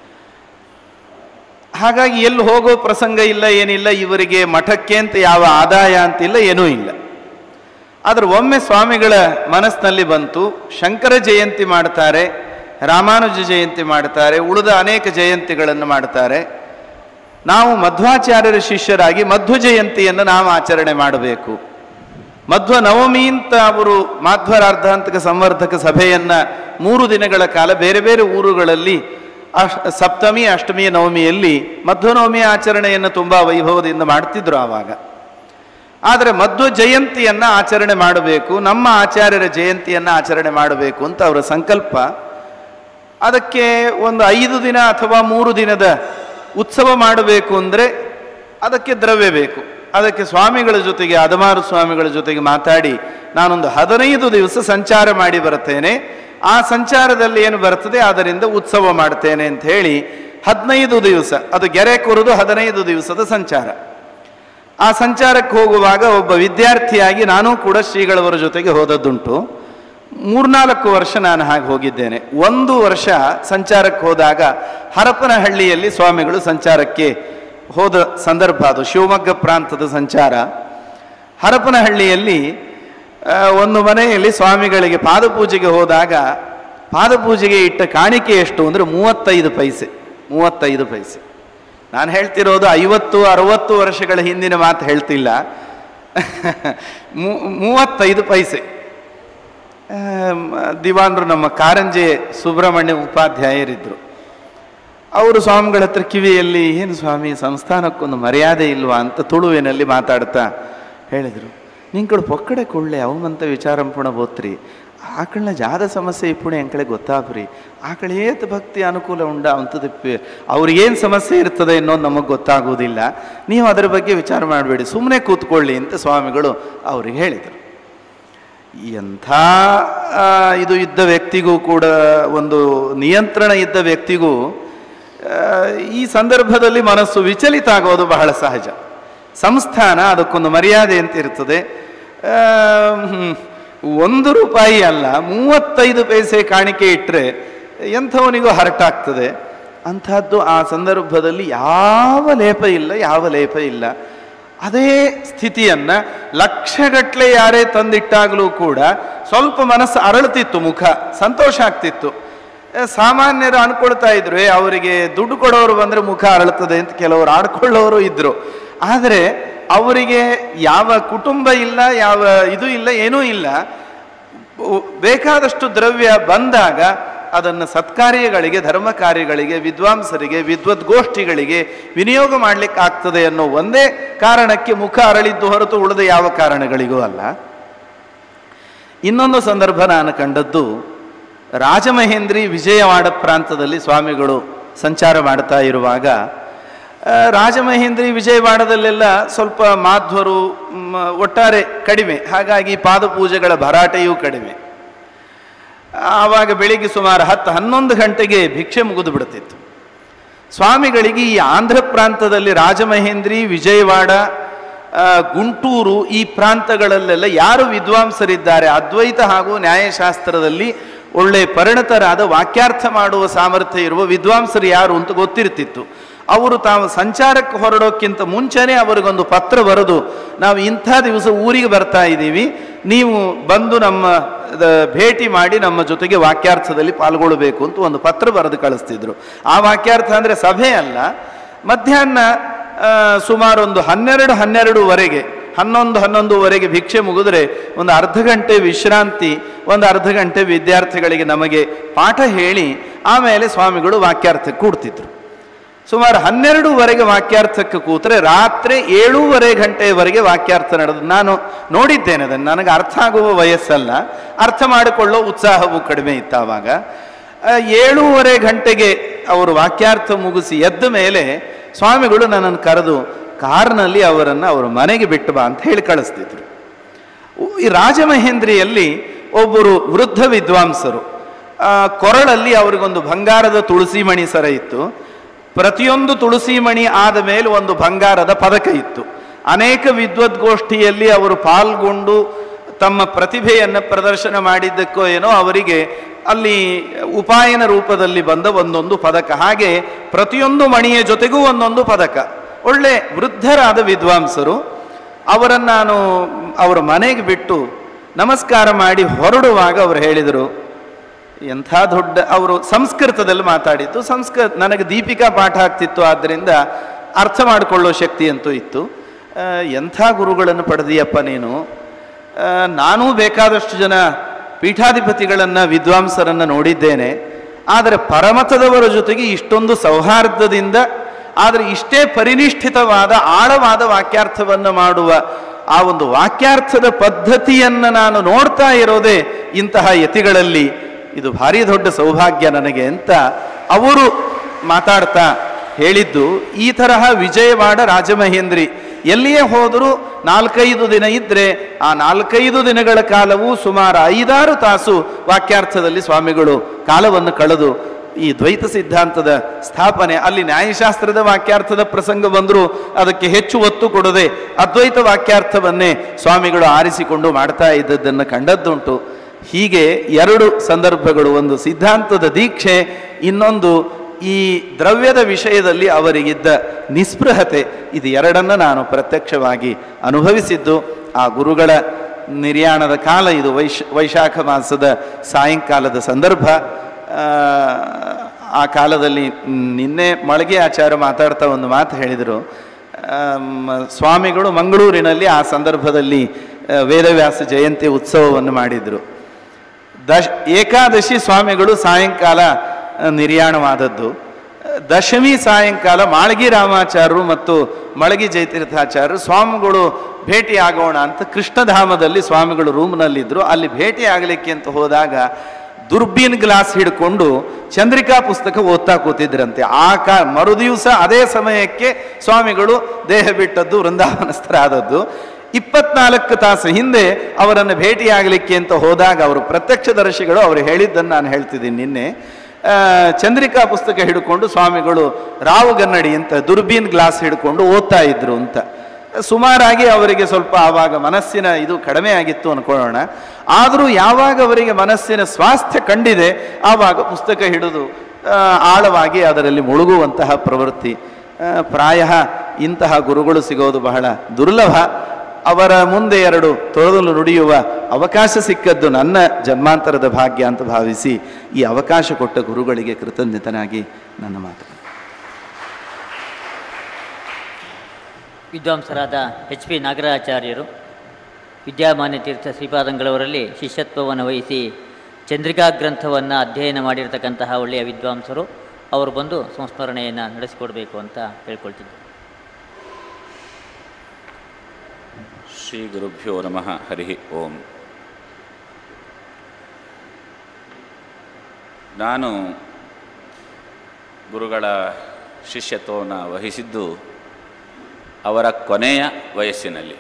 ಹಾಗಾಗಿ ಎಲ್ಲಿ ಹೋಗೋ ಪ್ರಸಂಗ ಇಲ್ಲ ಏನಿಲ್ಲ ಇವರಿಗೆ ಮಠಕ್ಕೆ ಅಂತ ಯಾವ ಆದಾಯ ಅಂತಿಲ್ಲ ಏನೂ ಇಲ್ಲ ಆದರೆ ಒಮ್ಮೆ ಸ್ವಾಮಿಗಳ ಮನಸ್ಸಿನಲ್ಲಿ ಬಂತು ಶಂಕರ ಜಯಂತಿ ಮಾಡ್ತಾರೆ ರಾಮಾನುಜ ಜಯಂತಿ ಮಾಡ್ತಾರೆ ಉಳಿದ ಅನೇಕ ಜಯಂತಿಗಳನ್ನು ಮಾಡ್ತಾರೆ ನಾವು ಮಧ್ವಾಚಾರ್ಯರ ಶಿಷ್ಯರಾಗಿ ಮಧ್ವ ಜಯಂತಿಯನ್ನು ನಾವು ಆಚರಣೆ ಮಾಡಬೇಕು ಮಧ್ವ ನವಮಿ ಅಂತ ಅವರು ಮಾಧ್ವರಾರ್ಧಾಂತಕ ಸಂವರ್ಧಕ ಸಭೆಯನ್ನು ಮೂರು ದಿನಗಳ ಕಾಲ ಬೇರೆ ಬೇರೆ ಊರುಗಳಲ್ಲಿ ಅಶ್ ಸಪ್ತಮಿ ಅಷ್ಟಮಿ ನವಮಿಯಲ್ಲಿ ಮಧ್ವನವಮಿ ಆಚರಣೆಯನ್ನು ತುಂಬ ವೈಭವದಿಂದ ಮಾಡ್ತಿದ್ರು ಆವಾಗ ಆದರೆ ಮಧ್ವ ಜಯಂತಿಯನ್ನು ಆಚರಣೆ ಮಾಡಬೇಕು ನಮ್ಮ ಆಚಾರ್ಯರ ಜಯಂತಿಯನ್ನು ಆಚರಣೆ ಮಾಡಬೇಕು ಅಂತ ಅವರ ಸಂಕಲ್ಪ ಅದಕ್ಕೆ ಒಂದು ಐದು ದಿನ ಅಥವಾ ಮೂರು ದಿನದ ಉತ್ಸವ ಮಾಡಬೇಕು ಅಂದರೆ ಅದಕ್ಕೆ ದ್ರವ್ಯ ಬೇಕು ಅದಕ್ಕೆ ಸ್ವಾಮಿಗಳ ಜೊತೆಗೆ ಅದಮಾರು ಸ್ವಾಮಿಗಳ ಜೊತೆಗೆ ಮಾತಾಡಿ ನಾನೊಂದು ಹದಿನೈದು ದಿವಸ ಸಂಚಾರ ಮಾಡಿ ಬರ್ತೇನೆ ಆ ಸಂಚಾರದಲ್ಲಿ ಏನು ಬರ್ತದೆ ಅದರಿಂದ ಉತ್ಸವ ಮಾಡ್ತೇನೆ ಅಂತ ಹೇಳಿ ಹದಿನೈದು ದಿವಸ ಅದು ಗೆರೆ ಕೊರೆದು ಹದಿನೈದು ದಿವಸದ ಸಂಚಾರ ಆ ಸಂಚಾರಕ್ಕೆ ಹೋಗುವಾಗ ಒಬ್ಬ ವಿದ್ಯಾರ್ಥಿಯಾಗಿ ನಾನು ಕೂಡ ಶ್ರೀಗಳವರ ಜೊತೆಗೆ ಹೋದದ್ದುಂಟು ಮೂರ್ನಾಲ್ಕು ವರ್ಷ ನಾನು ಹಾಗೆ ಹೋಗಿದ್ದೇನೆ ಒಂದು ವರ್ಷ ಸಂಚಾರಕ್ಕೆ ಹೋದಾಗ ಹರಪನಹಳ್ಳಿಯಲ್ಲಿ ಸ್ವಾಮಿಗಳು ಸಂಚಾರಕ್ಕೆ ಹೋದ ಸಂದರ್ಭ ಅದು ಶಿವಮೊಗ್ಗ ಪ್ರಾಂತದ ಸಂಚಾರ ಹರಪನಹಳ್ಳಿಯಲ್ಲಿ ಆ, ಒಂದು ಮನೆಯಲ್ಲಿ ಸ್ವಾಮಿಗಳಿಗೆ ಪಾದಪೂಜೆಗೆ ಹೋದಾಗ ಪಾದಪೂಜೆಗೆ ಇಟ್ಟ ಕಾಣಿಕೆ ಎಷ್ಟು ಅಂದರೆ ಮೂವತ್ತೈದು ಪೈಸೆ ಮೂವತ್ತೈದು ಪೈಸೆ ನಾನು ಹೇಳ್ತಿರೋದು ಐವತ್ತು ಅರವತ್ತು ವರ್ಷಗಳ ಹಿಂದಿನ ಮಾತು ಹೇಳ್ತಿಲ್ಲ ಮೂ- ಮೂವತ್ತೈದು ಪೈಸೆ ಆಮ್, ದಿವಾನರು ನಮ್ಮ ಕಾರಂಜೆ ಸುಬ್ರಹ್ಮಣ್ಯ ಉಪಾಧ್ಯಾಯರಿದ್ದರು ಅವರು ಸ್ವಾಮಿಗಳ ಹತ್ರ ಕಿವಿಯಲ್ಲಿ ಏನು ಸ್ವಾಮಿ ಸಂಸ್ಥಾನಕ್ಕೊಂದು ಮರ್ಯಾದೆ ಇಲ್ವಾ ಅಂತ ತುಳುವಿನಲ್ಲಿ ಮಾತಾಡ್ತಾ ಹೇಳಿದರು ನಿಂಗಳು ಪೊಕ್ಕಡೆ ಕೊಳ್ಳೆ ಅವಮಂತ ವಿಚಾರಂ ಪುಣ ಬೋತ್ರಿ ಆಕಳನ ಜಾದ ಸಮಸ್ಯೆ ಇಪ್ಪುಣೆ ಅಂಕಳೆ ಗೊತ್ತಾಗ್ರಿ ಆಕಳ ಏತ್ ಭಕ್ತಿ ಅನುಕೂಲ ಉಂಡ ಅಂತದಕ್ಕೆ ಅವ್ರಿಗೇನು ಸಮಸ್ಯೆ ಇರ್ತದೆ ಅನ್ನೋದು ನಮಗೆ ಗೊತ್ತಾಗುವುದಿಲ್ಲ ನೀವು ಅದರ ಬಗ್ಗೆ ವಿಚಾರ ಮಾಡಬೇಡಿ ಸುಮ್ಮನೆ ಕೂತ್ಕೊಳ್ಳಿ ಅಂತ ಸ್ವಾಮಿಗಳು ಅವ್ರಿಗೆ ಹೇಳಿದರು ಎಂಥ ಆ, ಇದು ಇದ್ದ ವ್ಯಕ್ತಿಗೂ ಕೂಡ ಒಂದು ನಿಯಂತ್ರಣ ಇದ್ದ ವ್ಯಕ್ತಿಗೂ ಆ, ಈ ಸಂದರ್ಭದಲ್ಲಿ ಮನಸ್ಸು ವಿಚಲಿತ ಆಗೋದು ಬಹಳ ಸಹಜ ಸಂಸ್ಥಾನ ಅದಕ್ಕೊಂದು ಮರ್ಯಾದೆ ಅಂತ ಇರ್ತದೆ ಆ, ಹ್ಮ್, ಒಂದು ರೂಪಾಯಿ ಅಲ್ಲ ಮೂವತ್ತೈದು ಪೈಸೆ ಕಾಣಿಕೆ ಇಟ್ಟರೆ ಎಂಥವನಿಗೂ ಹರಟಾಗ್ತದೆ ಅಂಥದ್ದು ಆ ಸಂದರ್ಭದಲ್ಲಿ ಯಾವ ಲೇಪ ಇಲ್ಲ ಯಾವ ಲೇಪ ಇಲ್ಲ ಅದೇ ಸ್ಥಿತಿಯನ್ನ ಲಕ್ಷಗಟ್ಟಲೆ ಯಾರೇ ತಂದಿಟ್ಟಾಗಲೂ ಕೂಡ ಸ್ವಲ್ಪ ಮನಸ್ಸು ಅರಳುತ್ತಿತ್ತು ಮುಖ ಸಂತೋಷ ಆಗ್ತಿತ್ತು ಆ, ಸಾಮಾನ್ಯರು ಅನ್ಕೊಳ್ತಾ ಇದ್ರು "ಏ, ಅವರಿಗೆ ದುಡ್ಡು ಕೊಡೋರು ಬಂದ್ರೆ ಮುಖ ಅರಳುತ್ತದೆ ಅಂತ ಕೆಲವರು ಆಡ್ಕೊಳ್ಳೋರು ಇದ್ರು ಆದರೆ ಅವರಿಗೆ ಯಾವ ಕುಟುಂಬ ಇಲ್ಲ ಯಾವ ಇದು ಇಲ್ಲ ಏನೂ ಇಲ್ಲ ಉ- ಬೇಕಾದಷ್ಟು ದ್ರವ್ಯ ಬಂದಾಗ ಅದನ್ನು ಸತ್ಕಾರ್ಯಗಳಿಗೆ ಧರ್ಮ ಕಾರ್ಯಗಳಿಗೆ ವಿದ್ವಾಂಸರಿಗೆ ವಿದ್ವದ್ಗೋಷ್ಠಿಗಳಿಗೆ ವಿನಿಯೋಗ ಮಾಡಲಿಕ್ಕೆ ಆಗ್ತದೆ ಅನ್ನೋ ಒಂದೇ ಕಾರಣಕ್ಕೆ ಮುಖ ಅರಳಿದ್ದು ಹೊರತು ಉಳಿದ ಯಾವ ಕಾರಣಗಳಿಗೂ ಅಲ್ಲ ಇನ್ನೊಂದು ಸಂದರ್ಭ ನಾನು ಕಂಡದ್ದು ರಾಜಮಹೇಂದ್ರಿ ವಿಜಯವಾಡ ಪ್ರಾಂತದಲ್ಲಿ ಸ್ವಾಮಿಗಳು ಸಂಚಾರ ಮಾಡ್ತಾ ಇರುವಾಗ ಆ, ರಾಜಮಹೇಂದ್ರಿ ವಿಜಯವಾಡದಲ್ಲೆಲ್ಲ ಸ್ವಲ್ಪ ಮಾಧ್ವರು ಮ್, ಒಟ್ಟಾರೆ ಕಡಿಮೆ ಹಾಗಾಗಿ ಪಾದಪೂಜೆಗಳ ಭರಾಟೆಯೂ ಕಡಿಮೆ ಆವಾಗ ಬೆಳಿಗ್ಗೆ ಸುಮಾರು ಹತ್ತು ಹನ್ನೊಂದು ಗಂಟೆಗೆ ಭಿಕ್ಷೆ ಮುಗಿದು ಬಿಡುತ್ತಿತ್ತು ಸ್ವಾಮಿಗಳಿಗೆ ಈ ಆಂಧ್ರ ಪ್ರಾಂತದಲ್ಲಿ ರಾಜಮಹೇಂದ್ರಿ ವಿಜಯವಾಡ ಆ, ಗುಂಟೂರು ಈ ಪ್ರಾಂತಗಳಲ್ಲೆಲ್ಲ ಯಾರು ವಿದ್ವಾಂಸರಿದ್ದಾರೆ ಅದ್ವೈತ ಹಾಗೂ ನ್ಯಾಯಶಾಸ್ತ್ರದಲ್ಲಿ ಒಳ್ಳೆ ಪರಿಣತರಾದ ವಾಕ್ಯಾರ್ಥ ಮಾಡುವ ಸಾಮರ್ಥ್ಯ ಇರುವ ವಿದ್ವಾಂಸರು ಯಾರು ಅಂತ ಗೊತ್ತಿರ್ತಿತ್ತು ಅವರು ತಾವು ಸಂಚಾರಕ್ಕೆ ಹೊರಡೋಕ್ಕಿಂತ ಮುಂಚೆನೇ ಅವರಿಗೊಂದು ಪತ್ರ ಬರೆದು ನಾವು ಇಂಥ ದಿವಸ ಊರಿಗೆ ಬರ್ತಾ ಇದ್ದೀವಿ ನೀವು ಬಂದು ನಮ್ಮ ದ- ಭೇಟಿ ಮಾಡಿ ನಮ್ಮ ಜೊತೆಗೆ ವಾಕ್ಯಾರ್ಥದಲ್ಲಿ ಪಾಲ್ಗೊಳ್ಳಬೇಕು ಅಂತ ಒಂದು ಪತ್ರ ಬರೆದು ಕಳಿಸ್ತಿದ್ರು ಆ ವಾಕ್ಯಾರ್ಥ ಅಂದರೆ ಸಭೆ ಅಲ್ಲ ಮಧ್ಯಾಹ್ನ ಆ, ಸುಮಾರು ಒಂದು ಹನ್ನೆರಡು ಹನ್ನೆರಡುವರೆಗೆ ಹನ್ನೊಂದು ಹನ್ನೊಂದುವರೆಗೆ ಭಿಕ್ಷೆ ಮುಗಿದ್ರೆ ಒಂದು ಅರ್ಧ ಗಂಟೆ ವಿಶ್ರಾಂತಿ ಒಂದು ಅರ್ಧ ಗಂಟೆ ವಿದ್ಯಾರ್ಥಿಗಳಿಗೆ ನಮಗೆ ಪಾಠ ಹೇಳಿ ಆಮೇಲೆ ಸ್ವಾಮಿಗಳು ವಾಕ್ಯಾರ್ಥಕ್ಕೆ ಕೂಡ್ತಿದ್ರು ಸುಮಾರು ಹನ್ನೆರಡುವರೆಗೆ ವಾಕ್ಯಾರ್ಥಕ್ಕೆ ಕೂತ್ರೆ ರಾತ್ರಿ ಏಳೂವರೆ ಗಂಟೆಯವರೆಗೆ ವಾಕ್ಯಾರ್ಥ ನಡೆದು ನಾನು ನೋಡಿದ್ದೇನೆ ಅದನ್ನು ನನಗೆ ಅರ್ಥ ಆಗುವ ವಯಸ್ಸಲ್ಲ ಅರ್ಥ ಮಾಡಿಕೊಳ್ಳೋ ಉತ್ಸಾಹವು ಕಡಿಮೆ ಇತ್ತು ಆವಾಗ ಆ, ಏಳೂವರೆ ಗಂಟೆಗೆ ಅವರು ವಾಕ್ಯಾರ್ಥ ಮುಗಿಸಿ ಎದ್ದ ಮೇಲೆ ಸ್ವಾಮಿಗಳು ನನ್ನನ್ನು ಕರೆದು ಕಾರ್ನಲ್ಲಿ ಅವರನ್ನು ಅವರ ಮನೆಗೆ ಬಿಟ್ಟು ಬಾ ಅಂತ ಹೇಳಿ ಕಳಿಸ್ತಿದ್ರು ಈ ರಾಜಮಹೇಂದ್ರಿಯಲ್ಲಿ ಒಬ್ಬರು ವೃದ್ಧ ವಿದ್ವಾಂಸರು ಆ, ಕೊರಳಲ್ಲಿ ಅವರಿಗೊಂದು ಬಂಗಾರದ ತುಳಸಿ ಮಣಿ ಸರ ಇತ್ತು ಪ್ರತಿಯೊಂದು ತುಳಸಿ ಮಣಿ ಆದ ಮೇಲೆ ಒಂದು ಬಂಗಾರದ ಪದಕ ಇತ್ತು ಅನೇಕ ವಿದ್ವದ್ಗೋಷ್ಠಿಯಲ್ಲಿ ಅವರು ಪಾಲ್ಗೊಂಡು ತಮ್ಮ ಪ್ರತಿಭೆಯನ್ನು ಪ್ರದರ್ಶನ ಮಾಡಿದ್ದಕ್ಕೋ ಏನೋ ಅವರಿಗೆ ಅಲ್ಲಿ ಉಪಾಯನ ರೂಪದಲ್ಲಿ ಬಂದ ಒಂದೊಂದು ಪದಕ ಹಾಗೆ ಪ್ರತಿಯೊಂದು ಮಣಿಯ ಜೊತೆಗೂ ಒಂದೊಂದು ಪದಕ ಒಳ್ಳೆ ವೃದ್ಧರಾದ ವಿದ್ವಾಂಸರು ಅವರನ್ನು ನಾನು ಅವರ ಮನೆಗೆ ಬಿಟ್ಟು ನಮಸ್ಕಾರ ಮಾಡಿ ಹೊರಡುವಾಗ ಅವರು ಹೇಳಿದರು ಎಂಥ ದೊಡ್ಡ ಅವರು ಸಂಸ್ಕೃತದಲ್ಲಿ ಮಾತಾಡಿದ್ದು ಸಂಸ್ಕೃತ ನನಗೆ ದೀಪಿಕಾ ಪಾಠ ಆಗ್ತಿತ್ತು ಆದ್ದರಿಂದ ಅರ್ಥ ಮಾಡಿಕೊಳ್ಳೋ ಶಕ್ತಿ ಅಂತೂ ಇತ್ತು ಆ, ಎಂಥ ಗುರುಗಳನ್ನು ಪಡೆದಿಯಪ್ಪ ನೀನು ಆ, ನಾನೂ ಬೇಕಾದಷ್ಟು ಜನ ಪೀಠಾಧಿಪತಿಗಳನ್ನು ವಿದ್ವಾಂಸರನ್ನು ನೋಡಿದ್ದೇನೆ ಆದರೆ ಪರಮತದವರ ಜೊತೆಗೆ ಇಷ್ಟೊಂದು ಸೌಹಾರ್ದದಿಂದ ಆದರೆ ಇಷ್ಟೇ ಪರಿನಿಷ್ಠಿತವಾದ ಆಳವಾದ ವಾಕ್ಯಾರ್ಥವನ್ನು ಮಾಡುವ ಆ ಒಂದು ವಾಕ್ಯಾರ್ಥದ ಪದ್ಧತಿಯನ್ನು ನಾನು ನೋಡ್ತಾ ಇರೋದೇ ಇಂತಹ ಯತಿಗಳಲ್ಲಿ ಇದು ಭಾರಿ ದೊಡ್ಡ ಸೌಭಾಗ್ಯ ನನಗೆ ಅಂತ ಅವರು ಮಾತಾಡ್ತಾ ಹೇಳಿದ್ದು ಈ ತರಹ ವಿಜಯವಾಡ ರಾಜಮಹೇಂದ್ರಿ ಎಲ್ಲಿಯೇ ಹೋದರೂ ನಾಲ್ಕೈದು ದಿನ ಇದ್ದರೆ ಆ ನಾಲ್ಕೈದು ದಿನಗಳ ಕಾಲವೂ ಸುಮಾರು ಐದಾರು ತಾಸು ವಾಕ್ಯಾರ್ಥದಲ್ಲಿ ಸ್ವಾಮಿಗಳು ಕಾಲವನ್ನು ಕಳೆದು ಈ ದ್ವೈತ ಸಿದ್ಧಾಂತದ ಸ್ಥಾಪನೆ ಅಲ್ಲಿ ನ್ಯಾಯಶಾಸ್ತ್ರದ ವಾಕ್ಯಾರ್ಥದ ಪ್ರಸಂಗ ಬಂದರೂ ಅದಕ್ಕೆ ಹೆಚ್ಚು ಒತ್ತು ಕೊಡದೆ ಅದ್ವೈತ ವಾಕ್ಯಾರ್ಥವನ್ನೇ ಸ್ವಾಮಿಗಳು ಆರಿಸಿಕೊಂಡು ಮಾಡ್ತಾ ಇದ್ದದ್ದನ್ನು ಕಂಡದ್ದುಂಟು ಹೀಗೆ ಎರಡು ಸಂದರ್ಭಗಳು ಒಂದು ಸಿದ್ಧಾಂತದ ದೀಕ್ಷೆ ಇನ್ನೊಂದು ಈ ದ್ರವ್ಯದ ವಿಷಯದಲ್ಲಿ ಅವರಿಗಿದ್ದ ನಿಸ್ಪೃಹತೆ ಇದು ಎರಡನ್ನು ನಾನು ಪ್ರತ್ಯಕ್ಷವಾಗಿ ಅನುಭವಿಸಿದ್ದು ಆ ಗುರುಗಳ ನಿರ್ಯಾಣದ ಕಾಲ ಇದು ವೈಶ್ ವೈಶಾಖ ಮಾಸದ ಸಾಯಂಕಾಲದ ಸಂದರ್ಭ ಆ, ಆ ಕಾಲದಲ್ಲಿ ನಿನ್ನೆ ಮಳಗೆ ಆಚಾರ್ಯ ಮಾತಾಡ್ತಾ ಒಂದು ಮಾತು ಹೇಳಿದರು ಆಮ್, ಸ್ವಾಮಿಗಳು ಮಂಗಳೂರಿನಲ್ಲಿ ಆ ಸಂದರ್ಭದಲ್ಲಿ ಆ, ವೇದವ್ಯಾಸ ಜಯಂತಿ ಉತ್ಸವವನ್ನು ಮಾಡಿದರು ದಶ್ ಏಕಾದಶಿ ಸ್ವಾಮಿಗಳು ಸಾಯಂಕಾಲ ಆ, ನಿರ್ಯಾಣವಾದದ್ದು ದಶಮಿ ಸಾಯಂಕಾಲ ಮಾಳಗಿ ರಾಮಾಚಾರ್ಯರು ಮತ್ತು ಮಳಗಿ ಜಯತೀರ್ಥಾಚಾರ್ಯರು ಸ್ವಾಮಿಗಳು ಭೇಟಿ ಆಗೋಣ ಅಂತ ಕೃಷ್ಣಧಾಮದಲ್ಲಿ ಸ್ವಾಮಿಗಳು ರೂಮ್ನಲ್ಲಿದ್ದರು ಅಲ್ಲಿ ಭೇಟಿ ಆಗಲಿಕ್ಕೆ ಅಂತ ಹೋದಾಗ ದುರ್ಬೀನ್ ಗ್ಲಾಸ್ ಹಿಡ್ಕೊಂಡು ಚಂದ್ರಿಕಾ ಪುಸ್ತಕ ಓದ್ತಾ ಕೂತಿದ್ರಂತೆ ಆ ಕಾ ಮರುದಿವಸ ಅದೇ ಸಮಯಕ್ಕೆ ಸ್ವಾಮಿಗಳು ದೇಹ ಬಿಟ್ಟದ್ದು ವೃಂದಾವನಸ್ಥರಾದದ್ದು ಇಪ್ಪತ್ನಾಲ್ಕು ತಾಸು ಹಿಂದೆ ಅವರನ್ನು ಭೇಟಿಯಾಗಲಿಕ್ಕೆ ಅಂತ ಹೋದಾಗ ಅವರು ಪ್ರತ್ಯಕ್ಷದರ್ಶಿಗಳು ಅವರು ಹೇಳಿದ್ದನ್ನು ನಾನು ಹೇಳ್ತಿದ್ದೀನಿ ನಿನ್ನೆ ಆ, ಚಂದ್ರಿಕಾ ಪುಸ್ತಕ ಹಿಡ್ಕೊಂಡು ಸ್ವಾಮಿಗಳು ರಾವು ಗನ್ನಡಿ ಅಂತ ದುರ್ಬೀನ್ ಗ್ಲಾಸ್ ಹಿಡ್ಕೊಂಡು ಓದ್ತಾ ಇದ್ರು ಅಂತ ಸುಮಾರಾಗಿ ಅವರಿಗೆ ಸ್ವಲ್ಪ ಆವಾಗ ಮನಸ್ಸಿನ ಇದು ಕಡಿಮೆ ಆಗಿತ್ತು ಅನ್ಕೊಳ್ಳೋಣ ಆದರೂ ಯಾವಾಗ ಅವರಿಗೆ ಮನಸ್ಸಿನ ಸ್ವಾಸ್ಥ್ಯ ಕಂಡಿದೆ ಆವಾಗ ಪುಸ್ತಕ ಹಿಡಿದು ಆ, ಆಳವಾಗಿ ಅದರಲ್ಲಿ ಮುಳುಗುವಂತಹ ಪ್ರವೃತ್ತಿ ಪ್ರಾಯ ಇಂತಹ ಗುರುಗಳು ಸಿಗೋದು ಬಹಳ ದುರ್ಲಭ ಅವರ ಮುಂದೆ ಎರಡು ತೊಳೆದಲು ನುಡಿಯುವ ಅವಕಾಶ ಸಿಕ್ಕದ್ದು ನನ್ನ ಜನ್ಮಾಂತರದ ಭಾಗ್ಯ ಅಂತ ಭಾವಿಸಿ ಈ ಅವಕಾಶ ಕೊಟ್ಟ ಗುರುಗಳಿಗೆ ಕೃತಜ್ಞತನಾಗಿ ನನ್ನ ಮಾತು ವಿದ್ವಾಂಸರಾದ ಎಚ್ ಪಿ ನಾಗರಾಚಾರ್ಯರು ವಿದ್ಯಾಮಾನ್ಯ ತೀರ್ಥ ಶ್ರೀಪಾದಂಗಳವರಲ್ಲಿ ಶಿಷ್ಯತ್ವವನ್ನು ವಹಿಸಿ ಚಂದ್ರಿಕಾ ಗ್ರಂಥವನ್ನು ಅಧ್ಯಯನ ಮಾಡಿರ್ತಕ್ಕಂತಹ ಒಳ್ಳೆಯ ವಿದ್ವಾಂಸರು ಅವರು ಬಂದು ಸಂಸ್ಮರಣೆಯನ್ನು ನಡೆಸಿಕೊಡಬೇಕು ಅಂತ ಕೇಳ್ಕೊಳ್ತಿದ್ದೆ ಶ್ರೀ ಗುರುಭ್ಯೋ ನಮಃ ಹರಿ ಓಂ ನಾನು ಗುರುಗಳ ಶಿಷ್ಯತ್ವವನ್ನು ವಹಿಸಿದ್ದು ಅವರ ಕೊನೆಯ ವಯಸ್ಸಿನಲ್ಲಿ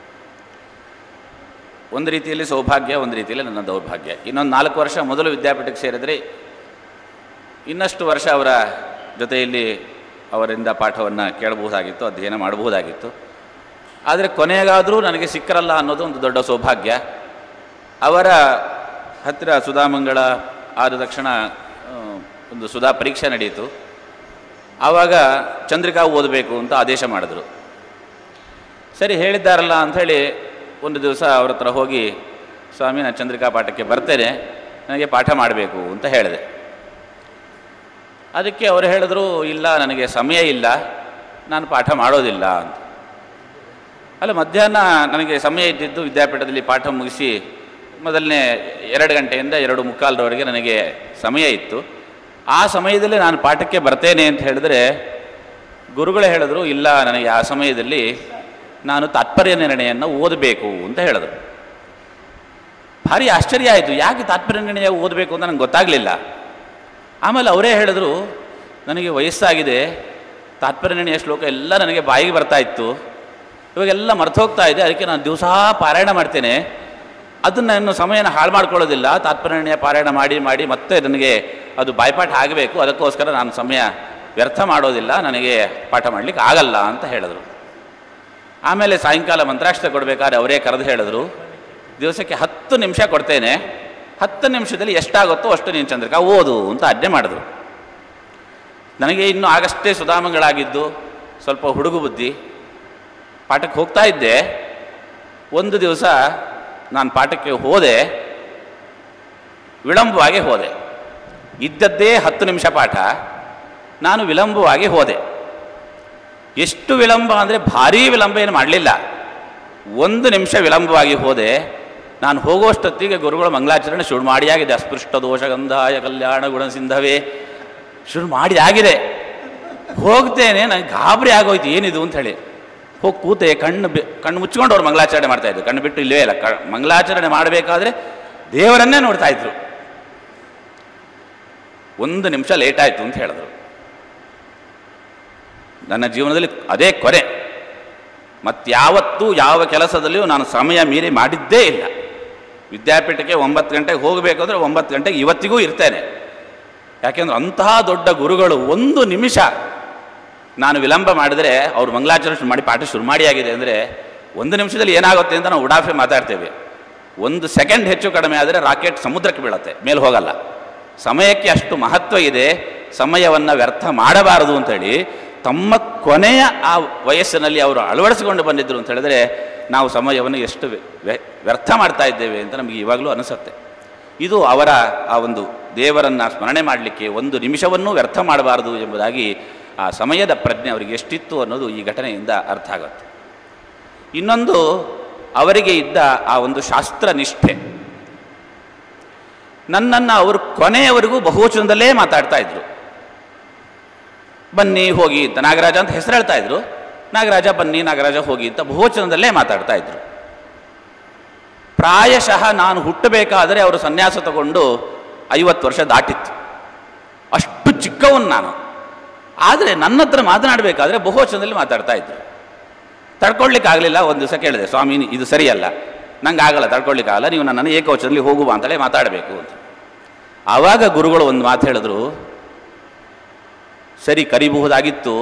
ಒಂದು ರೀತಿಯಲ್ಲಿ ಸೌಭಾಗ್ಯ ಒಂದು ರೀತಿಯಲ್ಲಿ ನನ್ನ ದೌರ್ಭಾಗ್ಯ ಇನ್ನೊಂದು ನಾಲ್ಕು ವರ್ಷ ಮೊದಲು ವಿದ್ಯಾಪೀಠಕ್ಕೆ ಸೇರಿದರೆ ಇನ್ನಷ್ಟು ವರ್ಷ ಅವರ ಜೊತೆಯಲ್ಲಿ ಅವರಿಂದ ಪಾಠವನ್ನು ಕೇಳಬಹುದಾಗಿತ್ತು ಅಧ್ಯಯನ ಮಾಡಬಹುದಾಗಿತ್ತು ಆದರೆ ಕೊನೆಗಾದರೂ ನನಗೆ ಸಿಕ್ಕರಲ್ಲ ಅನ್ನೋದು ಒಂದು ದೊಡ್ಡ ಸೌಭಾಗ್ಯ ಅವರ ಹತ್ತಿರ ಸುಧಾಮಂಗಳ ಆದ ತಕ್ಷಣ ಆ, ಒಂದು ಸುಧಾ ಪರೀಕ್ಷೆ ನಡೆಯಿತು ಆವಾಗ ಚಂದ್ರಿಕಾ ಓದಬೇಕು ಅಂತ ಆದೇಶ ಮಾಡಿದ್ರು ಸರಿ ಹೇಳಿದ್ದಾರಲ್ಲ ಅಂಥೇಳಿ ಒಂದು ದಿವಸ ಅವ್ರ ಹತ್ರ ಹೋಗಿ ಸ್ವಾಮಿ ನಾನು ಚಂದ್ರಿಕಾ ಪಾಠಕ್ಕೆ ಬರ್ತೇನೆ ನನಗೆ ಪಾಠ ಮಾಡಬೇಕು ಅಂತ ಹೇಳಿದೆ ಅದಕ್ಕೆ ಅವರು ಹೇಳಿದ್ರು ಇಲ್ಲ ನನಗೆ ಸಮಯ ಇಲ್ಲ ನಾನು ಪಾಠ ಮಾಡೋದಿಲ್ಲ ಅಂತ ಅಲ್ಲ ಮಧ್ಯಾಹ್ನ ನನಗೆ ಸಮಯ ಇದ್ದಿದ್ದು ವಿದ್ಯಾಪೀಠದಲ್ಲಿ ಪಾಠ ಮುಗಿಸಿ ಮೊದಲನೇ ಎರಡು ಗಂಟೆಯಿಂದ ಎರಡು ಮುಕ್ಕಾಲರವರೆಗೆ ನನಗೆ ಸಮಯ ಇತ್ತು ಆ ಸಮಯದಲ್ಲಿ ನಾನು ಪಾಠಕ್ಕೆ ಬರ್ತೇನೆ ಅಂತ ಹೇಳಿದ್ರೆ ಗುರುಗಳೇ ಹೇಳಿದ್ರು ಇಲ್ಲ ನನಗೆ ಆ ಸಮಯದಲ್ಲಿ ನಾನು ತಾತ್ಪರ್ಯ ನಿರ್ಣಯವನ್ನು ಓದಬೇಕು ಅಂತ ಹೇಳಿದ್ರು ಭಾರಿ ಆಶ್ಚರ್ಯ ಆಯಿತು ಯಾಕೆ ತಾತ್ಪರ್ಯ ನಿರ್ಣಯ ಓದಬೇಕು ಅಂತ ನನಗೆ ಗೊತ್ತಾಗಲಿಲ್ಲ ಆಮೇಲೆ ಅವರೇ ಹೇಳಿದ್ರು ನನಗೆ ವಯಸ್ಸಾಗಿದೆ ತಾತ್ಪರ್ಯ ನಿರ್ಣಯ ಶ್ಲೋಕ ಎಲ್ಲ ನನಗೆ ಬಾಯಿಗೆ ಬರ್ತಾ ಇತ್ತು ಇವಾಗೆಲ್ಲ ಮರ್ತು ಹೋಗ್ತಾ ಇದೆ ಅದಕ್ಕೆ ನಾನು ದಿವಸ ಪಾರಾಯಣ ಮಾಡ್ತೇನೆ ಅದನ್ನು ನಾನು ಸಮಯನ ಹಾಳು ಮಾಡ್ಕೊಳ್ಳೋದಿಲ್ಲ ತಾತ್ಪರ್ಯ ನಿರ್ಣಯ ಪಾರಾಯಣ ಮಾಡಿ ಮಾಡಿ ಮತ್ತೆ ನನಗೆ ಅದು ಬಾಯ್ಪಾಠ ಆಗಬೇಕು ಅದಕ್ಕೋಸ್ಕರ ನಾನು ಸಮಯ ವ್ಯರ್ಥ ಮಾಡೋದಿಲ್ಲ ನನಗೆ ಪಾಠ ಮಾಡಲಿಕ್ಕೆ ಆಗಲ್ಲ ಅಂತ ಹೇಳಿದ್ರು ಆಮೇಲೆ ಸಾಯಂಕಾಲ ಮಂತ್ರಾಕ್ಷರ ಕೊಡಬೇಕಾದ್ರೆ ಅವರೇ ಕರೆದು ಹೇಳಿದ್ರು ದಿವಸಕ್ಕೆ ಹತ್ತು ನಿಮಿಷ ಕೊಡ್ತೇನೆ ಹತ್ತು ನಿಮಿಷದಲ್ಲಿ ಎಷ್ಟಾಗುತ್ತೋ ಅಷ್ಟು ನೀನು ಚಂದ್ರಿಕಾ ಓದು ಅಂತ ಆಜ್ಞೆ ಮಾಡಿದ್ರು ನನಗೆ ಇನ್ನು ಆಗಷ್ಟೇ ಸುಧಾಮಗಳಾಗಿದ್ದು ಸ್ವಲ್ಪ ಹುಡುಗು ಬುದ್ಧಿ ಪಾಠಕ್ಕೆ ಹೋಗ್ತಾ ಇದ್ದೆ ಒಂದು ದಿವಸ ನಾನು ಪಾಠಕ್ಕೆ ಹೋದೆ ವಿಳಂಬವಾಗಿ ಹೋದೆ ಇದ್ದದ್ದೇ ಹತ್ತು ನಿಮಿಷ ಪಾಠ ನಾನು ವಿಳಂಬವಾಗಿ ಹೋದೆ ಎಷ್ಟು ವಿಳಂಬ ಅಂದರೆ ಭಾರೀ ವಿಳಂಬ ಏನು ಮಾಡಲಿಲ್ಲ ಒಂದು ನಿಮಿಷ ವಿಳಂಬವಾಗಿ ಹೋದೆ ನಾನು ಹೋಗುವಷ್ಟೊತ್ತಿಗೆ ಗುರುಗಳ ಮಂಗಳಾಚರಣೆ ಶುರು ಮಾಡಿ ಆಗಿದೆ ಅಸ್ಪೃಷ್ಟ ದೋಷಗಂಧಾಯ ಕಲ್ಯಾಣ ಗುಣಸಿಂಧವೇ ಶುರು ಮಾಡಿ ಆಗಿದೆ ಹೋಗ್ತೇನೆ ನನಗೆ ಗಾಬರಿ ಆಗೋಯ್ತು ಏನಿದು ಅಂತ ಹೇಳಿ ಹೋಗಿ ಕೂತೆ ಕಣ್ಣು ಬಿ ಕಣ್ಣು ಮುಚ್ಕೊಂಡು ಅವ್ರು ಮಂಗಳಾಚರಣೆ ಮಾಡ್ತಾ ಇದ್ರು ಕಣ್ಣು ಬಿಟ್ಟು ಇಲ್ಲವೇ ಇಲ್ಲ ಕ ಮಂಗಳಾಚರಣೆ ಮಾಡಬೇಕಾದ್ರೆ ದೇವರನ್ನೇ ನೋಡ್ತಾ ಇದ್ರು ಒಂದು ನಿಮಿಷ ಲೇಟ್ ಆಯಿತು ಅಂತ ಹೇಳಿದ್ರು ನನ್ನ ಜೀವನದಲ್ಲಿ ಅದೇ ಕೊನೆ ಮತ್ತಾವತ್ತೂ ಯಾವ ಕೆಲಸದಲ್ಲಿಯೂ ನಾನು ಸಮಯ ಮೀರಿ ಮಾಡಿದ್ದೇ ಇಲ್ಲ ವಿದ್ಯಾಪೀಠಕ್ಕೆ ಒಂಬತ್ತು ಗಂಟೆಗೆ ಹೋಗಬೇಕಾದ್ರೆ ಒಂಬತ್ತು ಗಂಟೆಗೆ ಇವತ್ತಿಗೂ ಇರ್ತೇನೆ ಯಾಕೆಂದ್ರೆ ಅಂತಹ ದೊಡ್ಡ ಗುರುಗಳು ಒಂದು ನಿಮಿಷ ನಾನು ವಿಳಂಬ ಮಾಡಿದರೆ ಅವ್ರು ಮಂಗಳಾಚರಣೆ ಶುರು ಮಾಡಿ ಪಾಠ ಶುರು ಮಾಡಿ ಆಗಿದೆ ಅಂದರೆ ಒಂದು ನಿಮಿಷದಲ್ಲಿ ಏನಾಗುತ್ತೆ ಅಂತ ನಾವು ಉಡಾಫೆ ಮಾತಾಡ್ತೇವೆ ಒಂದು ಸೆಕೆಂಡ್ ಹೆಚ್ಚು ಕಡಿಮೆ ಆದರೆ ರಾಕೆಟ್ ಸಮುದ್ರಕ್ಕೆ ಬೀಳುತ್ತೆ ಮೇಲೆ ಹೋಗಲ್ಲ ಸಮಯಕ್ಕೆ ಅಷ್ಟು ಮಹತ್ವ ಇದೆ ಸಮಯವನ್ನು ವ್ಯರ್ಥ ಮಾಡಬಾರದು ಅಂತೇಳಿ ತಮ್ಮ ಕೊನೆಯ ಆ ವಯಸ್ಸಿನಲ್ಲಿ ಅವರು ಅಳವಡಿಸಿಕೊಂಡು ಬಂದಿದ್ದರು ಅಂತ ಹೇಳಿದ್ರೆ ನಾವು ಸಮಯವನ್ನು ಎಷ್ಟು ವ್ಯ- ವ್ಯ- ವ್ಯರ್ಥ ಮಾಡ್ತಾ ಇದ್ದೇವೆ ಅಂತ ನಮಗೆ ಇವಾಗಲೂ ಅನಿಸುತ್ತೆ ಇದು ಅವರ ಆ ಒಂದು ದೇವರನ್ನು ಸ್ಮರಣೆ ಮಾಡಲಿಕ್ಕೆ ಒಂದು ನಿಮಿಷವನ್ನೂ ವ್ಯರ್ಥ ಮಾಡಬಾರದು ಎಂಬುದಾಗಿ ಆ ಸಮಯದ ಪ್ರಜ್ಞೆ ಅವರಿಗೆ ಎಷ್ಟಿತ್ತು ಅನ್ನೋದು ಈ ಘಟನೆಯಿಂದ ಅರ್ಥ ಆಗುತ್ತೆ ಇನ್ನೊಂದು ಅವರಿಗೆ ಇದ್ದ ಆ ಒಂದು ಶಾಸ್ತ್ರ ನಿಷ್ಠೆ ನನ್ನನ್ನು ಅವರು ಕೊನೆಯವರೆಗೂ ಬಹುವಚನದಲ್ಲೇ ಮಾತಾಡ್ತಾ ಇದ್ರು ಬನ್ನಿ ಹೋಗಿ ಅಂತ ನಾಗರಾಜ ಅಂತ ಹೆಸರು ಹೇಳ್ತಾ ಇದ್ರು ನಾಗರಾಜ ಬನ್ನಿ ನಾಗರಾಜ ಹೋಗಿ ಅಂತ ಬಹುವಚನದಲ್ಲೇ ಮಾತಾಡ್ತಾ ಇದ್ರು ಪ್ರಾಯಶಃ ನಾನು ಹುಟ್ಟಬೇಕಾದರೆ ಅವರು ಸನ್ಯಾಸ ತಗೊಂಡು ಐವತ್ತು ವರ್ಷ ದಾಟಿತ್ತು ಅಷ್ಟು ಚಿಕ್ಕವನು ನಾನು ಆದರೆ ನನ್ನ ಹತ್ರ ಮಾತನಾಡಬೇಕಾದ್ರೆ ಬಹುವಚನದಲ್ಲಿ ಮಾತಾಡ್ತಾ ಇದ್ರು ತಡ್ಕೊಳ್ಲಿಕ್ಕೆ ಆಗಲಿಲ್ಲ ಒಂದು ದಿವಸ ಕೇಳಿದೆ ಸ್ವಾಮಿ ನೀ- ಇದು ಸರಿಯಲ್ಲ ನಂಗೆ ಆಗಲ್ಲ ತಡ್ಕೊಳ್ಲಿಕ್ಕೆ ಆಗಲ್ಲ ನೀವು ನನ್ನನ್ನು ಏಕವಚನದಲ್ಲಿ ಹೋಗುವ ಅಂತಲೇ ಮಾತಾಡಬೇಕು ಅಂತ ಆವಾಗ ಗುರುಗಳು ಒಂದು ಮಾತು ಹೇಳಿದ್ರು ಸರಿ ಕರಿಬಹುದಾಗಿತ್ತು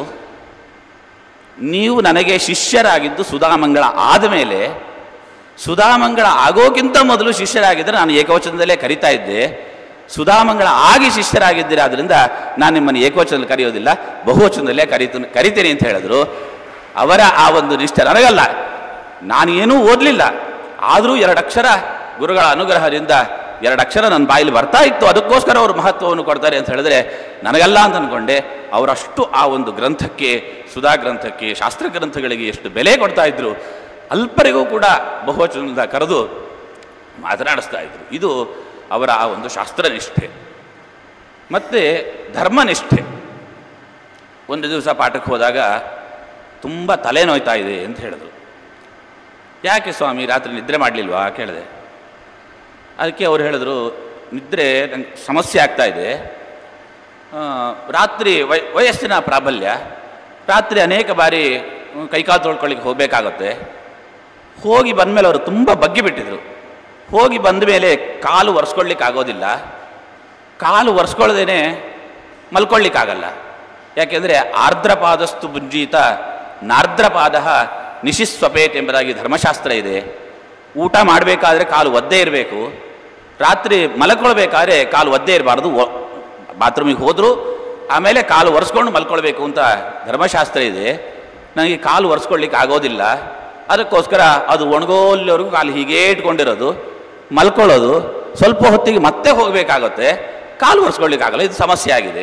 ನೀವು ನನಗೆ ಶಿಷ್ಯರಾಗಿದ್ದು ಸುಧಾಮಂಗಳ ಆದಮೇಲೆ ಸುಧಾಮಂಗಳ ಆಗೋಕ್ಕಿಂತ ಮೊದಲು ಶಿಷ್ಯರಾಗಿದ್ದರೆ ನಾನು ಏಕವಚನದಲ್ಲೇ ಕರಿತಾ ಇದ್ದೆ ಸುಧಾಮಂಗಳ ಆಗಿ ಶಿಷ್ಯರಾಗಿದ್ದೀರಾ ಆದ್ದರಿಂದ ನಾನು ನಿಮ್ಮನ್ನು ಏಕವಚನದಲ್ಲಿ ಕರೆಯೋದಿಲ್ಲ ಬಹುವಚನದಲ್ಲೇ ಕರೀತು ಕರಿತೀನಿ ಅಂತ ಹೇಳಿದ್ರು ಅವರ ಆ ಒಂದು ನಿಷ್ಠೆ ನನಗಲ್ಲ ನಾನು ಏನೂ ಓದಲಿಲ್ಲ ಆದರೂ ಎರಡು ಅಕ್ಷರ ಗುರುಗಳ ಅನುಗ್ರಹದಿಂದ ಎರಡು ಅಕ್ಷರ ನನ್ನ ಬಾಯಲ್ಲಿ ಬರ್ತಾ ಇತ್ತು ಅದಕ್ಕೋಸ್ಕರ ಅವರು ಮಹತ್ವವನ್ನು ಕೊಡ್ತಾರೆ ಅಂತ ಹೇಳಿದ್ರೆ ನನಗಲ್ಲ ಅಂತ ಅಂದ್ಕೊಂಡೆ ಅವರಷ್ಟು ಆ ಒಂದು ಗ್ರಂಥಕ್ಕೆ ಸುಧಾ ಗ್ರಂಥಕ್ಕೆ ಶಾಸ್ತ್ರ ಗ್ರಂಥಗಳಿಗೆ ಎಷ್ಟು ಬೆಲೆ ಕೊಡ್ತಾ ಇದ್ರು ಅಲ್ಪರಿಗೂ ಕೂಡ ಬಹುವಚನದಿಂದ ಕರೆದು ಮಾತನಾಡಿಸ್ತಾ ಇದ್ರು ಇದು ಅವರ ಆ ಒಂದು ಶಾಸ್ತ್ರನಿಷ್ಠೆ ಮತ್ತು ಧರ್ಮನಿಷ್ಠೆ ಒಂದು ದಿವಸ ಪಾಠಕ್ಕೆ ಹೋದಾಗ ತುಂಬ ತಲೆ ನೋಯ್ತಾ ಇದೆ ಅಂತ ಹೇಳಿದ್ರು ಯಾಕೆ ಸ್ವಾಮಿ ರಾತ್ರಿ ನಿದ್ರೆ ಮಾಡಲಿಲ್ವಾ ಕೇಳಿದೆ ಅದಕ್ಕೆ ಅವ್ರು ಹೇಳಿದ್ರು ನಿದ್ರೆ ನಂಗೆ ಸಮಸ್ಯೆ ಆಗ್ತಾ ಇದೆ ಆ, ರಾತ್ರಿ ವಯ ವಯಸ್ಸಿನ ಪ್ರಾಬಲ್ಯ ರಾತ್ರಿ ಅನೇಕ ಬಾರಿ ಹ್ಮ್, ಕೈಕಾಲು ತೊಳ್ಕೊಳ್ಳಿಕ್ಕೆ ಹೋಗಬೇಕಾಗುತ್ತೆ ಹೋಗಿ ಬಂದಮೇಲೆ ಅವರು ತುಂಬ ಬಗ್ಗಿ ಬಿಟ್ಟಿದ್ರು ಹೋಗಿ ಬಂದ ಮೇಲೆ ಕಾಲು ಒರೆಸ್ಕೊಳ್ಳಿಕ್ಕೆ ಆಗೋದಿಲ್ಲ ಕಾಲು ಒರೆಸ್ಕೊಳ್ದೇನೆ ಮಲ್ಕೊಳ್ಳಿಕ್ಕಾಗಲ್ಲ ಯಾಕೆಂದರೆ ಆರ್ದ್ರಪಾದಸ್ತು ಭುಂಜೀತ ನಾರ್ದ್ರಪಾದ ನಿಶಿಸ್ವಪೇತ್ ಎಂಬುದಾಗಿ ಧರ್ಮಶಾಸ್ತ್ರ ಇದೆ ಊಟ ಮಾಡಬೇಕಾದ್ರೆ ಕಾಲು ಒದ್ದೇ ಇರಬೇಕು ರಾತ್ರಿ ಮಲ್ಕೊಳ್ಬೇಕಾದ್ರೆ ಕಾಲು ಒದ್ದೇ ಇರಬಾರ್ದು ಬಾತ್ರೂಮಿಗೆ ಹೋದರೂ ಆಮೇಲೆ ಕಾಲು ಒರೆಸ್ಕೊಂಡು ಮಲ್ಕೊಳ್ಬೇಕು ಅಂತ ಧರ್ಮಶಾಸ್ತ್ರ ಇದೆ ನನಗೆ ಕಾಲು ಒರೆಸ್ಕೊಳ್ಳಿಕ್ಕೆ ಆಗೋದಿಲ್ಲ ಅದಕ್ಕೋಸ್ಕರ ಅದು ಒಣಗೋಲ್ಲಿವರೆಗೂ ಕಾಲು ಹೀಗೇ ಇಟ್ಕೊಂಡಿರೋದು ಮಲ್ಕೊಳ್ಳೋದು ಸ್ವಲ್ಪ ಹೊತ್ತಿಗೆ ಮತ್ತೆ ಹೋಗಬೇಕಾಗುತ್ತೆ ಕಾಲು ಒರೆಸ್ಕೊಳ್ಳಿಕ್ಕಾಗಲ್ಲ ಇದು ಸಮಸ್ಯೆ ಆಗಿದೆ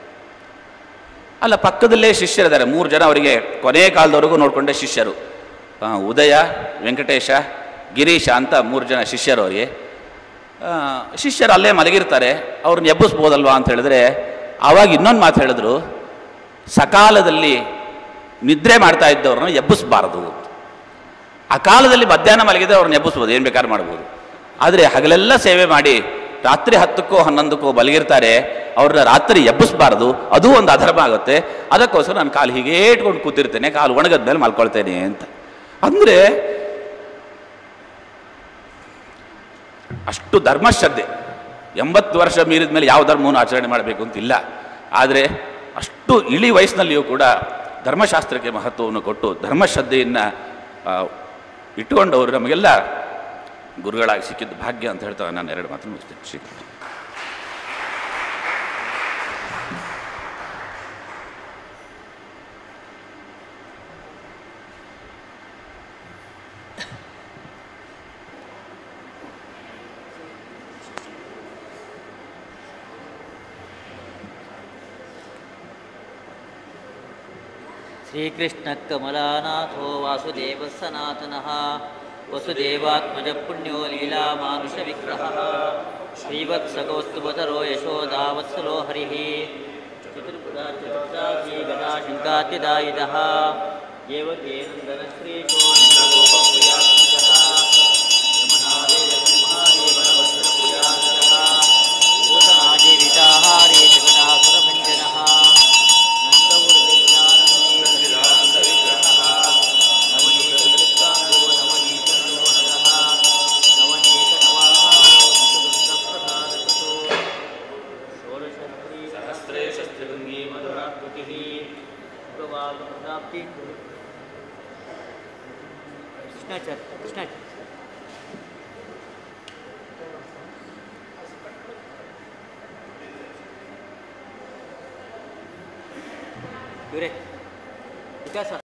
ಅಲ್ಲ ಪಕ್ಕದಲ್ಲೇ ಶಿಷ್ಯರಿದ್ದಾರೆ ಮೂರು ಜನ ಅವರಿಗೆ ಕೊನೆಯ ಕಾಲದವರೆಗೂ ನೋಡಿಕೊಂಡೆ ಶಿಷ್ಯರು ಆ, ಉದಯ ವೆಂಕಟೇಶ ಗಿರೀಶ ಅಂತ ಮೂರು ಜನ ಶಿಷ್ಯರು ಅವರಿಗೆ ಆ, ಶಿಷ್ಯರು ಅಲ್ಲೇ ಮಲಗಿರ್ತಾರೆ ಅವ್ರನ್ನ ಎಬ್ಬಿಸ್ಬೋದಲ್ವಾ ಅಂತ ಹೇಳಿದ್ರೆ ಆವಾಗ ಇನ್ನೊಂದು ಮಾತು ಹೇಳಿದ್ರು ಸಕಾಲದಲ್ಲಿ ನಿದ್ರೆ ಮಾಡ್ತಾ ಇದ್ದವ್ರನ್ನ ಎಬ್ಬಿಸ್ಬಾರದು ಆ ಕಾಲದಲ್ಲಿ ಮಧ್ಯಾಹ್ನ ಮಲಗಿದ್ರೆ ಅವ್ರನ್ನ ಎಬ್ಬಿಸ್ಬೋದು ಏನು ಬೇಕಾದ್ರೂ ಮಾಡ್ಬೋದು ಆದರೆ ಹಗಲೆಲ್ಲ ಸೇವೆ ಮಾಡಿ ರಾತ್ರಿ ಹತ್ತಕ್ಕೋ ಹನ್ನೊಂದಕ್ಕೋ ಮಲಗಿರ್ತಾರೆ ಅವ್ರನ್ನ ರಾತ್ರಿ ಎಬ್ಬಿಸ್ಬಾರ್ದು ಅದು ಒಂದು ಅಧರ್ಮ ಆಗುತ್ತೆ ಅದಕ್ಕೋಸ್ಕರ ನಾನು ಕಾಲು ಹೀಗೆ ಇಟ್ಕೊಂಡು ಕೂತಿರ್ತೇನೆ ಕಾಲು ಒಣಗದ ಮೇಲೆ ಮಲ್ಕೊಳ್ತೇನೆ ಅಂತ ಅಂದರೆ ಅಷ್ಟು ಧರ್ಮಶ್ರದ್ಧೆ ಎಂಬತ್ತು ವರ್ಷ ಮೀರಿದ ಮೇಲೆ ಯಾವ ಧರ್ಮವನ್ನು ಆಚರಣೆ ಮಾಡಬೇಕು ಅಂತಿಲ್ಲ ಆದರೆ ಅಷ್ಟು ಇಳಿ ವಯಸ್ಸಿನಲ್ಲಿಯೂ ಕೂಡ ಧರ್ಮಶಾಸ್ತ್ರಕ್ಕೆ ಮಹತ್ವವನ್ನು ಕೊಟ್ಟು ಧರ್ಮಶ್ರದ್ಧೆಯನ್ನು ಇಟ್ಟುಕೊಂಡವರು ನಮಗೆಲ್ಲ ಗುರುಗಳಾಗಿ ಸಿಕ್ಕಿದ್ದು ಭಾಗ್ಯ ಅಂತ ಹೇಳ್ತಾ ನಾನು ಎರಡು ಮಾತು ಮುಗಿಸ್ತೇನೆ ಶ್ರೀ श्रीकृष्णकमलानाथो वासुदेवः सनातनः वसुदेवात्मजपुण्यो लीलामानुषविग्रहः श्रीवत्सगोस्तुवतरो यशोदावत्सलो हरिः चतुर्पुरा चतुर्दासी गदाशङ्कात्यदायिदः देवकेन्दनश्रीशो नन्दगोपप्रियात्मजः यमुनादेवसंहारे वरवस्त्रप्रियात्मजः भूतनाजीविताहारे जगदासुरभञ्जनः ಕೃಷ್ಣಾಚಾರ್ಯ ಕೃಷ್ಣಾಚಾರ್ಯ ಇವರೇ ವಿಕಾಸ